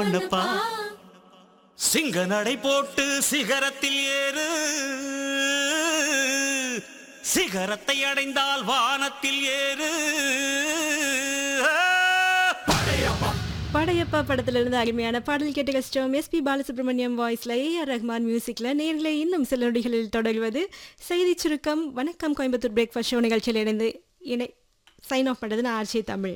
பண்ணப்பா சிங்க நடை போட்டு சிகரத்தில் ஏறு சிகரத்தை அடைந்தால் வானத்தில் ஏறு படையப்பா படத்துல இருந்து அருமையான பாடல் கேட்டு கஷ்டம் எஸ்பி பாலசுப்ரமணியம் வாய்ஸ்ல ஏ ஆர் ரஹ்மான் மியூசிக்ல நேர்களை இன்னும் சில நொடிகளில் தொடர்வது செய்தி சுருக்கம் வணக்கம் கோயம்புத்தூர் பிரேக்ஃபாஸ்ட் ஷோ நிகழ்ச்சியில் இணைந்து இணை சைன் ஆஃப் பண்ணுறது நான் ஆர்ச்சி தமிழ்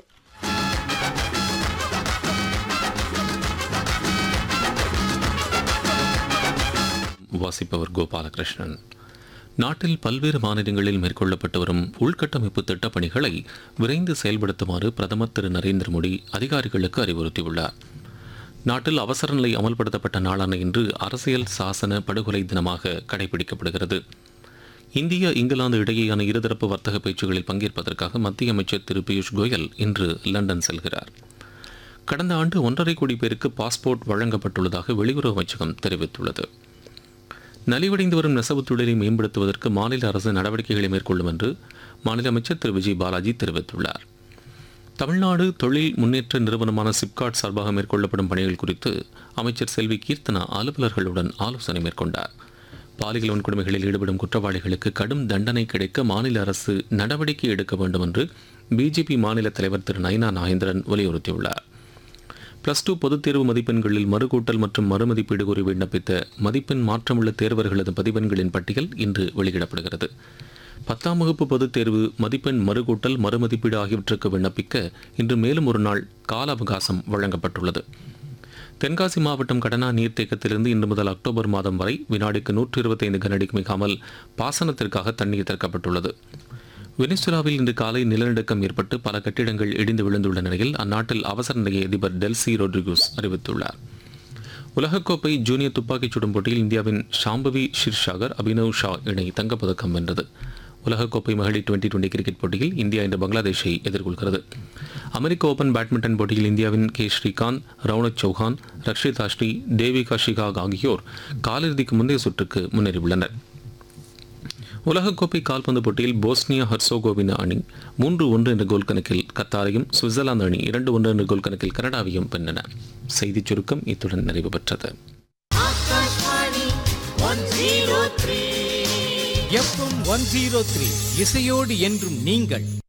வாசிப்பவர் கோபாலகிருஷ்ணன் நாட்டில் பல்வேறு மாநிலங்களில் மேற்கொள்ளப்பட்டு வரும் உள்கட்டமைப்பு திட்டப் பணிகளை விரைந்து செயல்படுத்துமாறு பிரதமர் திரு நரேந்திர மோடி அதிகாரிகளுக்கு அறிவுறுத்தியுள்ளார் நாட்டில் அவசர நிலை அமல்படுத்தப்பட்ட நாளான இன்று அரசியல் சாசன படுகொலை தினமாக கடைபிடிக்கப்படுகிறது இந்தியா இங்கிலாந்து இடையேயான இருதரப்பு வர்த்தக பேச்சுகளில் பங்கேற்பதற்காக மத்திய அமைச்சர் திரு பியூஷ் கோயல் இன்று லண்டன் செல்கிறார் கடந்த ஆண்டு ஒன்றரை கோடி பேருக்கு பாஸ்போர்ட் வழங்கப்பட்டுள்ளதாக வெளியுறவு அமைச்சகம் தெரிவித்துள்ளது நலிவடைந்து வரும் நெசவுத் தொழிலை மேம்படுத்துவதற்கு மாநில அரசு நடவடிக்கைகளை மேற்கொள்ளும் என்று மாநில அமைச்சர் திரு விஜய் பாலாஜி தெரிவித்துள்ளார் தமிழ்நாடு தொழில் முன்னேற்ற நிறுவனமான சிப்காட் சார்பாக மேற்கொள்ளப்படும் பணிகள் குறித்து அமைச்சர் செல்வி கீர்த்தனா அலுவலர்களுடன் ஆலோசனை மேற்கொண்டார் பாலியல் வன்கொடுமைகளில் ஈடுபடும் குற்றவாளிகளுக்கு கடும் தண்டனை கிடைக்க மாநில அரசு நடவடிக்கை எடுக்க வேண்டும் என்று பிஜேபி மாநில தலைவர் திரு நயனா நாகேந்திரன் வலியுறுத்தியுள்ளார் பிளஸ் டூ பொதுத் தேர்வு மதிப்பெண்களில் மறுகூட்டல் மற்றும் மறுமதிப்பீடு கோரி விண்ணப்பித்த மதிப்பெண் மாற்றமுள்ள தேர்வர்களது மதிப்பெண்களின் பட்டியல் இன்று வெளியிடப்படுகிறது பத்தாம் வகுப்பு பொதுத் தேர்வு மதிப்பெண் மறுகூட்டல் மறுமதிப்பீடு ஆகியவற்றுக்கு விண்ணப்பிக்க இன்று மேலும் ஒரு நாள் கால அவகாசம் வழங்கப்பட்டுள்ளது தென்காசி மாவட்டம் கடனா நீர்த்தேக்கத்திலிருந்து இன்று முதல் அக்டோபர் மாதம் வரை வினாடிக்கு நூற்று இருபத்தைந்து கனடிக்கு மிகாமல் பாசனத்திற்காக தண்ணீர் திறக்கப்பட்டுள்ளது வெனிசுலாவில் இன்று காலை நிலநடுக்கம் ஏற்பட்டு பல கட்டிடங்கள் இடிந்து விழுந்துள்ள நிலையில் அந்நாட்டில் அவசர நிலையை அதிபர் டெல்சி ரொட்ரிகூஸ் அறிவித்துள்ளார் உலகக்கோப்பை ஜூனியர் துப்பாக்கிச் சுடும் போட்டியில் இந்தியாவின் ஷாம்பவி ஷிர்ஷாகர் அபினவ் ஷா இணை தங்கப்பதக்கம் வென்றது உலகக்கோப்பை மகளிர் டுவெண்டி டுவெண்டி கிரிக்கெட் போட்டியில் இந்தியா இன்று பங்களாதேஷை எதிர்கொள்கிறது அமெரிக்க ஓபன் பேட்மிண்டன் போட்டியில் இந்தியாவின் கே ஸ்ரீகாந்த் ரவுனக் சௌஹான் ரக்ஷிதா ஸ்ரீ தேவிகா ஷிகாக் ஆகியோர் காலிறுதிக்கு முந்தைய சுற்றுக்கு முன்னேறியுள்ளனர் உலகக்கோப்பை கால்பந்து போட்டியில் போஸ்னியா ஹர்சோகோவினா அணி மூன்று ஒன்று என்ற கோல் கணக்கில் கத்தாரையும் சுவிட்சர்லாந்து அணி இரண்டு ஒன்று என்ற கோல் கணக்கில் கனடாவையும் வென்றன செய்திச் சுருக்கம் இத்துடன் நிறைவு பெற்றது எஃப்எம் ஒன் ஜீரோ த்ரீ இசையோடு என்றும் நீங்கள்